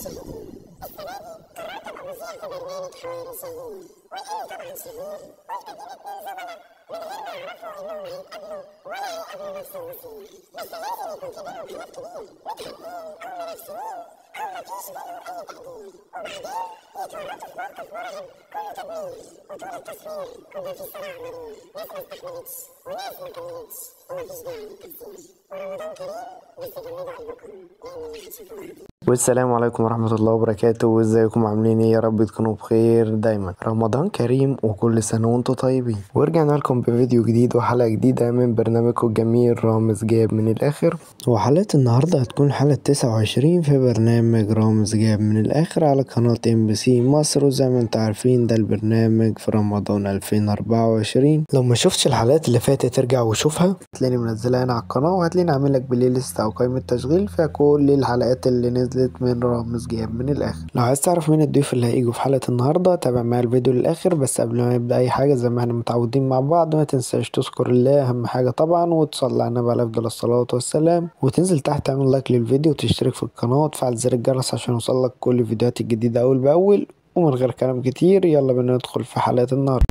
المشاهدين السنة دي قررت أبقى مذيع في برنامج حوار شاهين وإني طبعا شهير والكثير من الزملاء من غير ما يعرفوا إنهم هيتقابلوا ولا هيقابلوا نفس الممثلين بس لازم يكون في بينهم خلاف كبير وتحكيم أو منافسين أو مفيش بينهم أي تقدير وبعدين يتورطوا في موقف مرعب كله تدمير وطول التصوير كنا في صراع ما بين ناس ما استحملتش وناس ما كملتش ومفيش داعي للتفسير ورمضان كريم بس جمدوا قلبكم يعني هتشوفوها والسلام عليكم ورحمة الله وبركاته وازيكم عاملين ايه يا رب تكونوا بخير دايما رمضان كريم وكل سنة وانتم طيبين ورجعنا لكم بفيديو جديد وحلقة جديدة من برنامجكم الجميل رامز جاب من الاخر وحلقة النهاردة هتكون حلقة تسعة وعشرين في برنامج رامز جاب من الاخر على قناة ام بي سي مصر وزي ما انتم عارفين ده البرنامج في رمضان الفين اربعة وعشرين لو ما شفتش الحلقات اللي فاتت ارجع وشوفها هتلاقيني منزلها هنا على القناة وهتلاقيني عامل لك بلاي ليست او قائمة تشغيل فيها كل الحلقات اللي نزلت من رامز جاب من الاخر لو عايز تعرف مين الضيوف اللي هيجوا في حلقة النهاردة تابع معايا الفيديو للاخر بس قبل ما نبدأ اي حاجة زي ما احنا متعودين مع بعض ما تنساش تذكر الله اهم حاجة طبعا وتصلي على النبي عليه افضل الصلاة والسلام وتنزل تحت تعمل لايك للفيديو وتشترك في القناة وتفعل زر الجرس عشان يوصلك كل الفيديوهات الجديدة اول باول ومن غير كلام كتير يلا بينا ندخل في حلقة النهاردة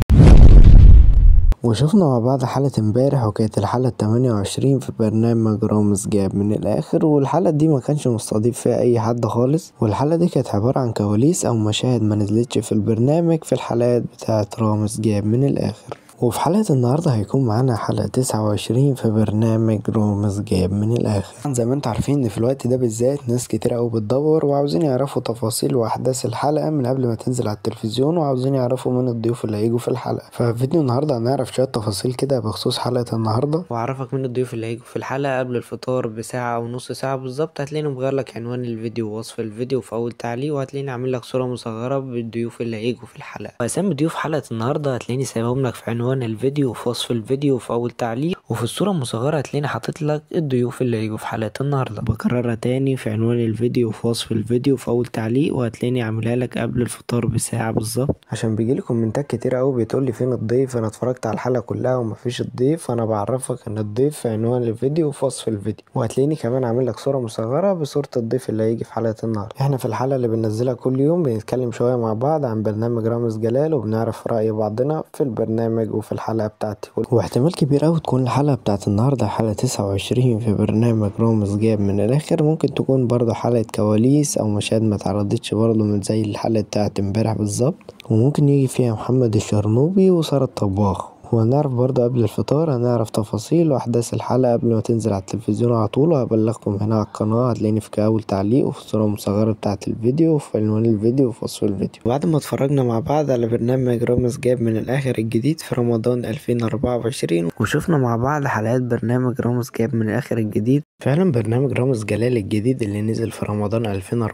وشفنا مع بعض حلقة امبارح وكانت الحلقة التمانية وعشرين في برنامج رامز جاب من الآخر والحلقة دي ما كانش مستضيف فيها أي حد خالص والحلقة دي كانت عبارة عن كواليس أو مشاهد ما نزلتش في البرنامج في الحلقات بتاعة رامز جاب من الآخر وفي حلقة النهاردة هيكون معانا حلقة تسعة وعشرين في برنامج رامز جاب من الآخر زي ما انتوا عارفين ان في الوقت ده بالذات ناس كتير أوي بتدور وعاوزين يعرفوا تفاصيل وأحداث الحلقة من قبل ما تنزل على التلفزيون وعاوزين يعرفوا مين الضيوف اللي هيجوا في الحلقة ففي فيديو النهاردة هنعرف شوية تفاصيل كده بخصوص حلقة النهاردة واعرفك مين الضيوف اللي هيجوا في الحلقة قبل الفطار بساعة او نص ساعة بالظبط هتلاقيني مغير لك عنوان الفيديو ووصف الفيديو في اول تعليق وهتلاقيني عامل لك صورة مصغرة بالضيوف اللي هيجوا في الحلقة واسامي ضيوف حلقة النهاردة هتلاقيني سايبهم لك في عنوان الفيديو وفي وصف الفيديو وفي اول تعليق وفي الصورة المصغرة هتلاقيني حاطط لك الضيوف اللي هيجوا في حلقة النهاردة بكررها تاني في عنوان الفيديو وفي وصف الفيديو وفي اول تعليق وهتلاقيني عاملها لك قبل الفطار بساعة بالظبط عشان بيجيلي كومنتات كتير قوي بتقول لي فين الضيف انا اتفرجت على الحلقه كلها ومفيش الضيف فانا بعرفك ان الضيف في عنوان الفيديو وفي وصف الفيديو وهتلاقيني كمان عامل لك صوره مصغره بصوره الضيف اللي هيجي في حلقه النهارده احنا في الحلقه اللي بننزلها كل يوم بنتكلم شويه مع بعض عن برنامج رامز جلال وبنعرف راي بعضنا في البرنامج وفي الحلقه بتاعتي واحتمال كبير قوي تكون الحلقه بتاعت النهارده حلقه 29 في برنامج رامز جاب من الاخر ممكن تكون برضه حلقه كواليس او مشاهد ما اتعرضتش برضه من زي الحلقه بتاعت امبارح بالظبط وممكن يجي فيها محمد الشرنوبي وسارة الطباخ وهنعرف برضه قبل الفطار هنعرف تفاصيل واحداث الحلقة قبل ما تنزل على التلفزيون على طول وهبلغكم هنا على القناة هتلاقيني في اول تعليق وفي الصورة المصغرة بتاعة الفيديو وفي عنوان الفيديو وفي وصف الفيديو بعد ما اتفرجنا مع بعض على برنامج رامز جاب من الاخر الجديد في رمضان 2024 وشفنا مع بعض حلقات برنامج رامز جاب من الاخر الجديد فعلا برنامج رامز جلال الجديد اللي نزل في رمضان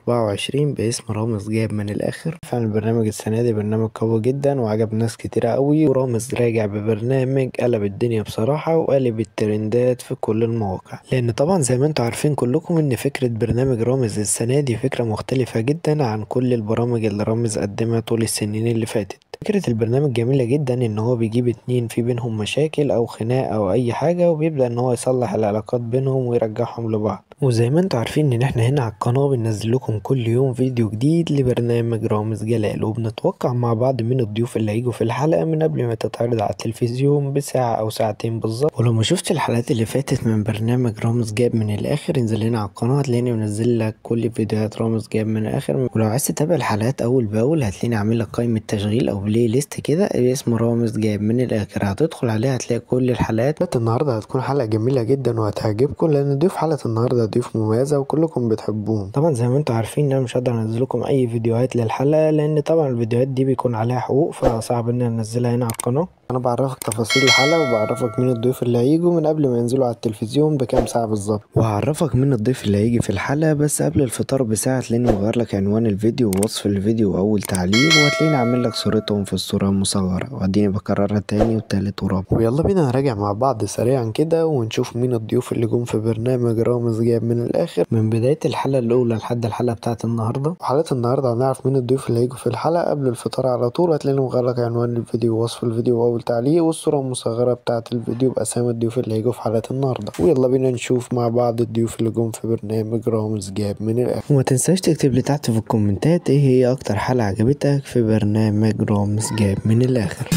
2024 باسم رامز جاب من الاخر فعلا البرنامج السنة دي برنامج قوي جدا وعجب ناس كتيرة قوي ورامز راجع ببرنامج قلب الدنيا بصراحة وقلب الترندات في كل المواقع لان طبعا زي ما انتم عارفين كلكم ان فكرة برنامج رامز السنة دي فكرة مختلفة جدا عن كل البرامج اللي رامز قدمها طول السنين اللي فاتت فكرة البرنامج جميلة جدا ان هو بيجيب اتنين في بينهم مشاكل او خناق او اي حاجة وبيبدأ ان هو يصلح العلاقات بينهم ويرجعهم لبعض وزي ما انتوا عارفين ان احنا هنا على القناة بننزل لكم كل يوم فيديو جديد لبرنامج رامز جلال وبنتوقع مع بعض من الضيوف اللي هيجوا في الحلقة من قبل ما تتعرض على التلفزيون بساعة او ساعتين بالظبط ولو ما شفتش الحلقات اللي فاتت من برنامج رامز جاب من الاخر انزل هنا على القناة هتلاقيني منزل لك كل فيديوهات رامز جاب من الاخر ولو عايز تتابع الحلقات اول باول هتلاقيني عامل لك قائمة تشغيل او بلاي ليست كده باسم رامز جاب من الاخر هتدخل عليها هتلاقي كل الحلقات النهارده هتكون حلقة جميلة جدا وهتعجبكم لان ضيوف حلقة النهارده ضيوف مميزة وكلكم بتحبوهم طبعا زي ما انتم عارفين ان انا مش هقدر انزل لكم اي فيديوهات للحلقة لان طبعا الفيديوهات دي بيكون عليها حقوق فصعب ان انا انزلها هنا على القناة انا بعرفك تفاصيل الحلقه وبعرفك مين الضيوف اللي هيجوا من قبل ما ينزلوا على التلفزيون بكام ساعه بالظبط وهعرفك مين الضيف اللي هيجي في الحلقه بس قبل الفطار بساعه هتلاقيني مغير لك عنوان الفيديو ووصف الفيديو واول تعليق وهتلاقيني عامل لك صورتهم في الصوره المصغره واديني بكررها تاني والتالت ورابع ويلا بينا نراجع مع بعض سريعا كده ونشوف مين الضيوف اللي جم في برنامج رامز جاب من الاخر من بدايه الحلقه الاولى لحد الحلقه بتاعه النهارده وحلقه النهارده هنعرف مين الضيوف اللي هيجوا في الحلقه قبل الفطار على طول هتلاقيني مغير لك عنوان الفيديو ووصف الفيديو واول اول تعليق والصورة المصغرة بتاعة الفيديو باسامي الضيوف اللي هيجوا في حلقة النهاردة ويلا بينا نشوف مع بعض الضيوف اللي جم في برنامج رامز جاب من الاخر وما تنساش تكتب لي تحت في الكومنتات ايه هي اكتر حلقة عجبتك في برنامج رامز جاب من الاخر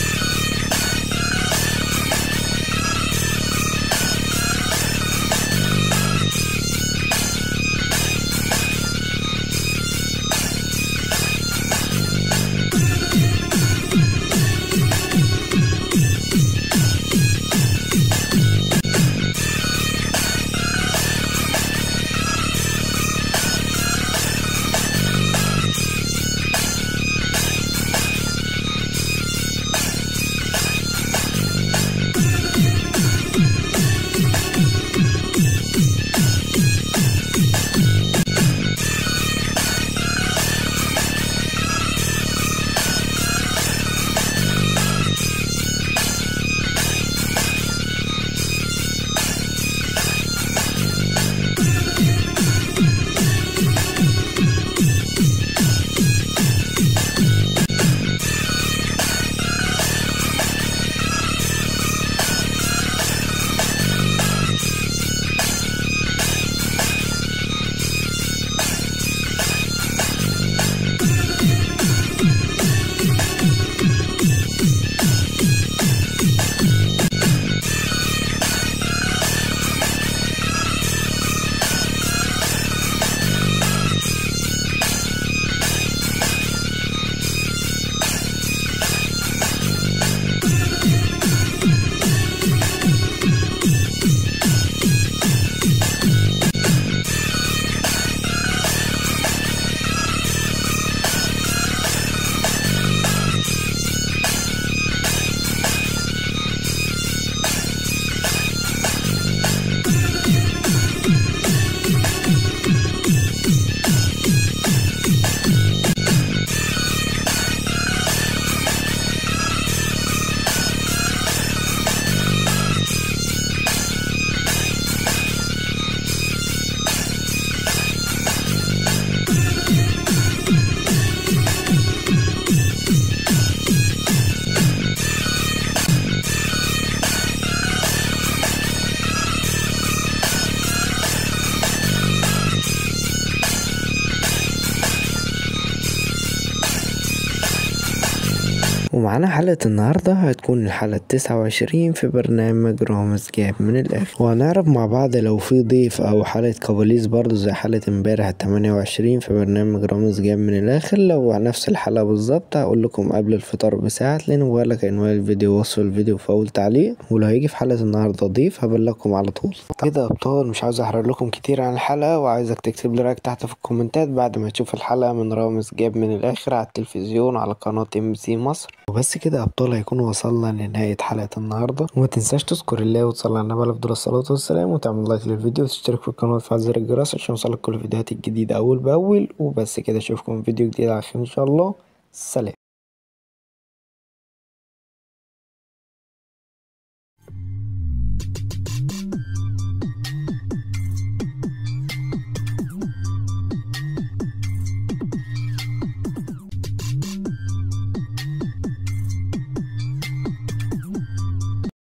ومعانا حلقة النهاردة هتكون الحلقة التسعة وعشرين في برنامج رامز جاب من الآخر وهنعرف مع بعض لو في ضيف أو حلقة كواليس برضو زي حلقة امبارح التمانية وعشرين في برنامج رامز جاب من الآخر لو نفس الحلقة بالظبط هقول لكم قبل الفطار بساعة تلاقيني مبالغ عنوان الفيديو وصف الفيديو في أول تعليق ولو هيجي في حلقة النهاردة ضيف هبلغكم على طول كده يا أبطال مش عاوز أحرق لكم كتير عن الحلقة وعايزك تكتب لي رأيك تحت في الكومنتات بعد ما تشوف الحلقة من رامز جاب من الآخر على التلفزيون على قناة ام بي سي مصر وبس كده يا ابطال هيكون وصلنا لنهاية حلقة النهاردة وما تنساش تذكر الله وتصلي على النبي عليه افضل الصلاة والسلام وتعمل لايك للفيديو وتشترك في القناة وتفعل زر الجرس عشان يوصلك كل الفيديوهات الجديدة أول بأول وبس كده اشوفكم في فيديو جديد على خير إن شاء الله سلام